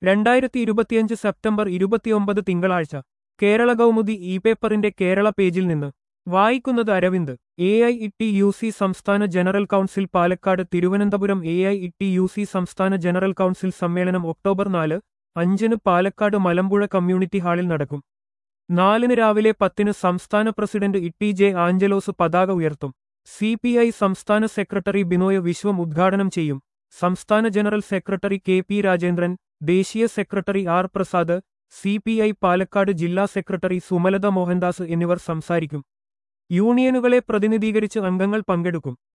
രണ്ടായിരത്തി ഇരുപത്തിയഞ്ച് സെപ്റ്റംബർ ഇരുപത്തിയൊമ്പത് തിങ്കളാഴ്ച കേരള കൗമുദി ഇ പേപ്പറിന്റെ കേരള പേജിൽ നിന്ന് വായിക്കുന്നത് Aravind A I E T U C സംസ്ഥാന general council Palakkad Thiruvananthapuram A I E T U C സംസ്ഥാന ജനറൽ കൗൺസിൽ സമ്മേളനം ഒക്ടോബർ നാല് അഞ്ചിന് പാലക്കാട് മലമ്പുഴ കമ്മ്യൂണിറ്റി ഹാളിൽ നടക്കും നാലിന് രാവിലെ പത്തിന് സംസ്ഥാന പ്രസിഡന്റ് ഇ ജെ ആഞ്ചലോസ് പതാക ഉയർത്തും സി പി ഐ സംസ്ഥാന സെക്രട്ടറി ബിനോയ് വിശ്വം ഉദ്ഘാടനം ചെയ്യും സംസ്ഥാന general secretary K P Rajendran ദേശീയ secretary R Prasad C P I Palakkad ജില്ലാ സെക്രട്ടറി സുമലത മോഹൻദാസ് എന്നിവർ സംസാരിക്കും യൂണിയനുകളെ പ്രതിനിധീകരിച്ച് അംഗങ്ങൾ പങ്കെടുക്കും